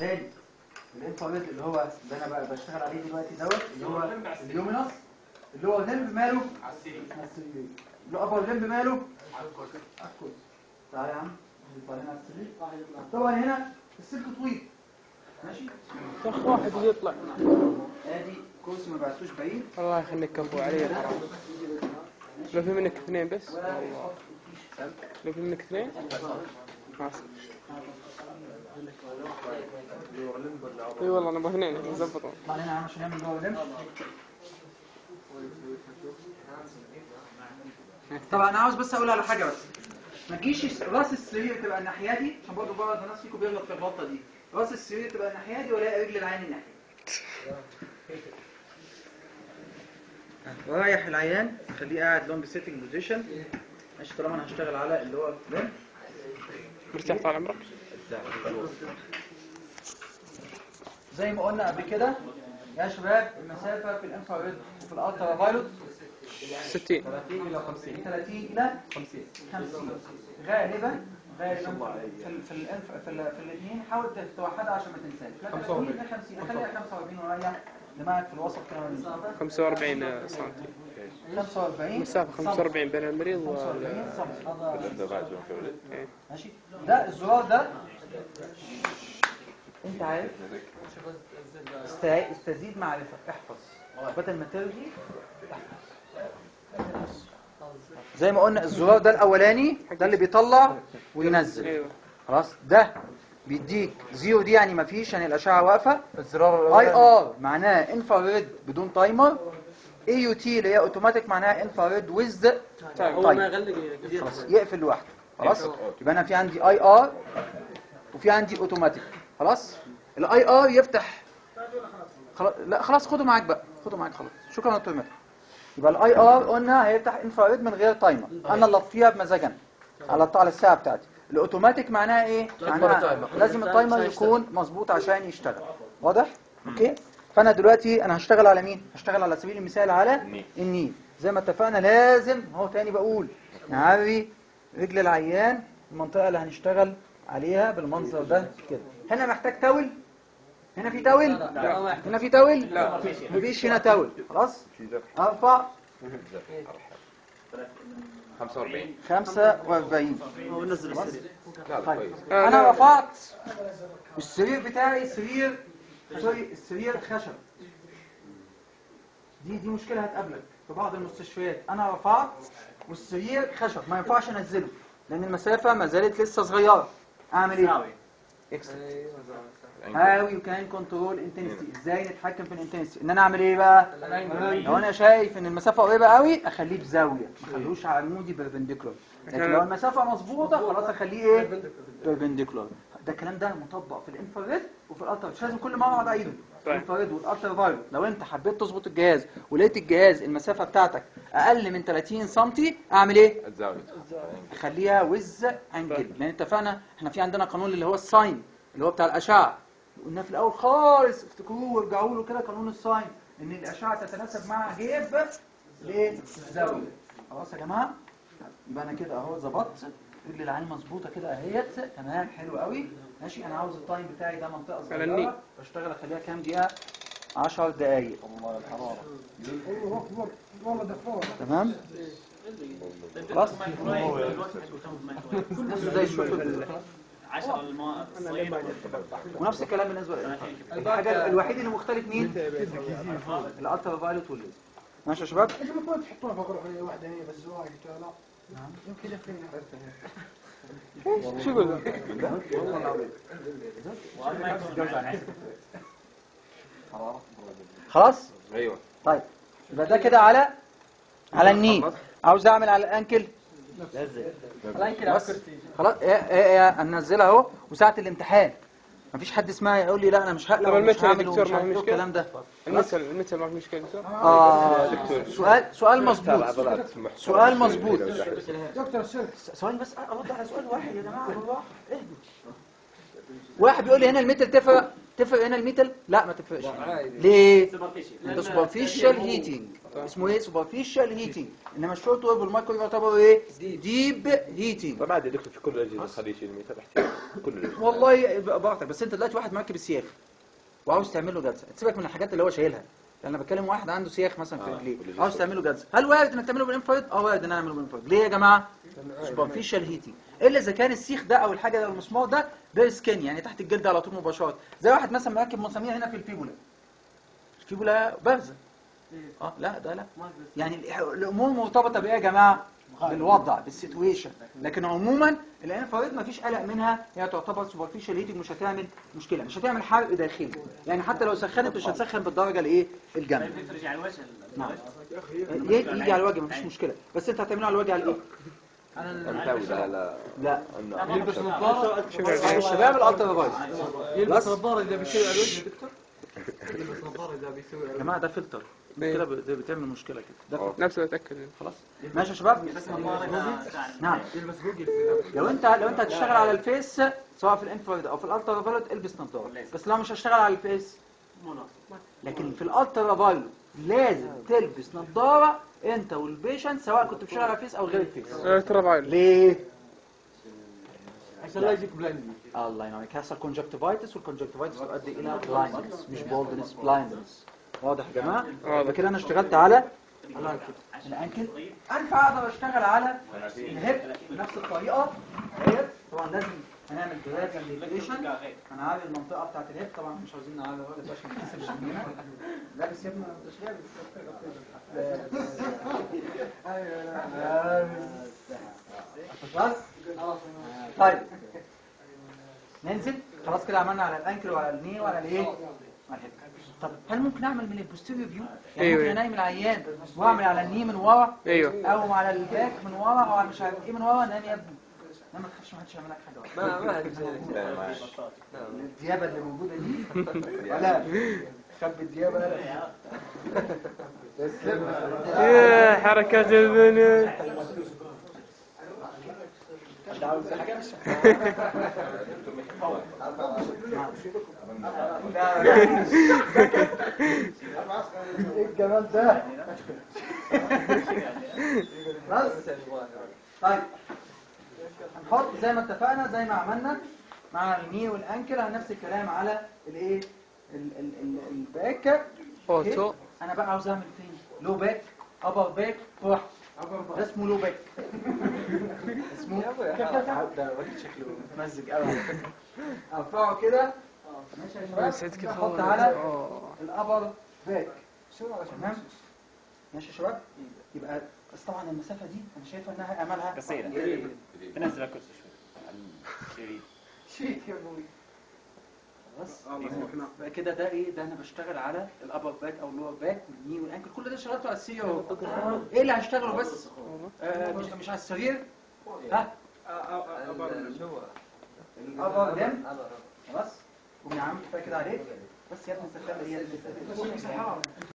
تاني الانفراريد اللي هو اللي انا بقى بشتغل عليه دلوقتي دوت اللي هو اليومينوس اللي هو الليمب ماله على السرير على السرير اللي هو ابر ليمب ماله على الكرسي على الكرسي تعالى يا عم نطلع هنا على السرير طبعا هنا السلك طويل ماشي اخ واحد اللي يطلع ادي كرسي ما بعتوش بعيد الله يخليك كفو علي الحرام لو في منك اثنين بس ولا والله يحط فيش لو في منك اثنين خلاص اي والله نبغى اثنين نظبطهم طبعا هنا يا عم عشان نعمل جوه ليمب طبعا انا عاوز بس اقول على حاجه بس ما تجيش راس السرير تبقى الناحيه دي عشان برضه بعض الناس فيكم بيغلط في الغلطه دي راس السرير تبقى الناحيه دي ولا رجل العين الناحيه رايح العيان خليه قاعد لونج سيتنج بوزيشن ماشي طالما انا هشتغل على اللي هو ده مرتاح طال عمرك زي ما قلنا قبل كده يا شباب المسافه في الانفراريد وفي الالترا فايلوت 60 30 الى 50 30 الى 50 50 غالبا غالبا في ال في الانف في, ال في الاثنين حاول توحدها عشان ما تنساش لا 30 لا 50 خليها 45 وريح دماغك في الوسط كده ما 45 سم 45 مسافة 45 بين المريض وال 45 سم إيه. ماشي ده الزرار ده انت عارف است- استزيد معرفة احفظ بدل ما ترغي احفظ زي ما قلنا الزرار ده الاولاني ده اللي بيطلع وينزل ايوه خلاص ده بيديك زيرو دي يعني ما فيش يعني الاشعه واقفه الزرار اي ار معناها انفراريد بدون تايمر اي يو تي اللي هي اوتوماتيك معناها انفراريد ويز طيب خلاص يقفل لوحده خلاص يبقى انا في عندي اي ار وفي عندي اوتوماتيك خلاص الاي ار يفتح خلاص لا خلاص خده معاك بقى خده معاك خلاص شكرا يا دكتور مهدي يبقى الاي ار قلنا هيفتح انفراريد من غير تايمر انا اللي اطفيها بمزاج انا على على الساعه بتاعتي الاوتوماتيك معناها ايه معناها التايمر. لازم التايمر يكون مظبوط عشان يشتغل واضح اوكي فانا دلوقتي انا هشتغل على مين هشتغل على سبيل المثال على النيل زي ما اتفقنا لازم هو تاني بقول نعري رجل العيان المنطقه اللي هنشتغل عليها بالمنظر ده كده هنا محتاج تاول هنا في تاول لا هنا في تاول لا مفيش هنا تاول خلاص ارفع 45 45 ونزل خلاص؟ السرير لا طيب كويس آه، انا لا. رفعت السرير بتاعي سرير سوري السرير خشب دي دي مشكله هتقابلك في بعض المستشفيات انا رفعت والسرير خشب ما ينفعش انزله لان المسافه ما زالت لسه صغيره اعمل ايه اكسل هاو يو كان كنترول انتنسيتي ازاي نتحكم في الانتنسيتي ان انا اعمل ايه بقى لو انا شايف ان المسافه قريبه قوي اخليه بزاويه ما اخلوش عمودي بيربنديكولار لكن لو المسافه مظبوطه خلاص اخليه ايه بيربنديكولار ده الكلام ده مطبق في الانفراريد وفي الالترا مش لازم كل مره اقعد اعيده طيب. الانفراريد والالترا فايلوت لو انت حبيت تظبط الجهاز ولقيت الجهاز المسافه بتاعتك اقل من 30 سم اعمل ايه الزاوية خليها وز انجل لان اتفقنا احنا في عندنا قانون اللي هو الساين اللي هو بتاع الاشعه قلنا في الاول خالص افتكروه وارجعوا له كده قانون الساين ان الاشعه تتناسب مع جيب ليه الزاويه خلاص يا جماعه يبقى انا كده اهو ظبطت رجل العين مظبوطه كده اهيت تمام حلو قوي ماشي انا عاوز التايم بتاعي ده منطقه على النيل. صغيره بشتغل اخليها كام دقيقه 10 دقائق تمام خلاص نفس زي الشغل 10 الماء الصيف ونفس الكلام بالنسبه للإنفراد. الحاجه الوحيد اللي مختلف مين الالترا فايلوت والليزر ماشي يا شباب انت المفروض تحطوها فوق روحية واحدة هي بس واحد لا يمكن يفرق شو يقول خلاص ايوه طيب يبقى ده كده على على الني عاوز اعمل على الانكل بس خلاص ايه ايه ايه هننزلها اهو وساعه الامتحان مفيش حد اسمها يقول لي لا انا مش هقلق طب ومش المثل يا هعمل دكتور ومش ما عارف في إيه مشكلة؟ والكلام ده المثل المثل ما في مشكلة دكتور اه سؤال سؤال مظبوط سؤال مظبوط دكتور السلك ثواني بس ارد على سؤال واحد يا جماعه بالراحه اهدوا واحد بيقول لي هنا المتر تفرق تفرق هنا الميتال لا ما تفرقش ليه سوبرفيشال ده سوبرفيشال هيتنج اسمه ايه سوبرفيشال هيتنج انما الشورت ويف والمايكرو يعتبروا ايه ديب هيتنج طب عادي دكتور في كل الاجهزه خليه يشيل الميتال احتياط كل الاجهزه والله يبقى براحتك بس انت دلوقتي واحد مركب السياخ وعاوز تعمل له جلسه تسيبك من الحاجات اللي هو شايلها لان انا بتكلم واحد عنده سياخ مثلا في آه، رجليه واللي عاوز تعمل له جلسه هل وارد انك تعمله بالانفراد اه وارد ان انا اعمله بالانفراد ليه يا جماعه سوبرفيشال هيتنج الا اذا كان السيخ ده او الحاجه ده او المسمار ده ده سكين يعني تحت الجلد على طول مباشره زي واحد مثلا مركب مسامير هنا في الفيبولا الفيبولا بارزه اه لا ده لا يعني الإح- الامور مرتبطه بايه يا جماعه بالوضع بالسيتويشن لكن عموما الانفراد ما فيش قلق منها هي تعتبر سوبرفيشال هيتنج مش هتعمل مشكله مش هتعمل حرق داخلي يعني حتى لو سخنت مش هتسخن بالدرجه الايه الجامده طيب ترجع على الوجه نعم ي- يجي على الوجه مفيش مشكله بس انت هتعمله على الوجه على ايه متعود على لا انه يلبس نظارة الشباب الالترا فايز يلبس نظارة إذا بيسوي على الوجه يا دكتور يلبس نظارة إذا بيسوي على يا الوجه جماعه ده فلتر كده ب- ده بتعمل مشكله كده ده آه. نفسه اتاكد خلاص ماشي يا شباب نعم يلبس جوجل في لو انت لو انت هتشتغل على الفيس سواء في الانفراد او في الالترا فايلوت البس نظاره بس لو مش هشتغل على الفيس لكن في الالترا فايلوت لازم تلبس نظاره انت والبيشنت سواء كنت بتشتغل على الفيس او غير الفيس ترى فايل ليه عشان لا يجيك بلاند الله ينورك هيحصل كونجكتيفايتس والكونجكتيفايتس يؤدي الى بلايندنس مش بولدنس بلايندنس واضح يا جماعه واضح. يبقى كده انا اشتغلت على الانكل انفع اقدر اشتغل على الهيب بنفس الطريقه ديت طبعا لازم هنعمل جراد ديكريشن هنعلي المنطقه بتاعت الهيب طبعا مش عاوزين نعلي الراجل ده عشان ما يحسبش مننا لابس يا ابني ولا مش لابس خلاص طيب ننزل خلاص كده عملنا على الانكل وعلى الني وعلى الايه على الهيب طب هل ممكن اعمل من البوستيريو فيو يعني أيوة. ممكن انام العيان واعمل على الني من ورا ايوه او على الباك من ورا او على مش عارف ايه من ورا نام يا ابني لا ما تخافش ما حدش يعمل لك حاجه ما ما لا، معلش. الديابه اللي موجوده دي ولا خبي الديابه لا يا حركات البنات حد عاوز حاجه ايه الجمال ده بس طيب هنحط زي ما اتفقنا زي ما عملنا مع الني والانكل على نفس الكلام على الايه ال- ال- ال- الباك اوتو انا بقى عاوز اعمل فين لو باك ابر باك براحتي ده اسمه لو باك اسمه ده الراجل شكله متمزج قوي على فكره ارفعه كده ماشي يا سعيد شباب كيف احط هو؟ على آه. الابر باك تمام ماشي يا شباب يبقى بس طبعا المسافه دي انا شايفه انها املها قصيرة تنزل الكرسي شوي شيك يا ابوي خلاص بقى كده ده ايه ده انا بشتغل على الابر باك او اللور باك والني والانكل كل ده اشتغلته على السي اهو ايه اللي هشتغله بس آه مش مش على السرير ها الابر دم خلاص قوم يا عم كفايه كده عليك بس يا ابني سخان ايه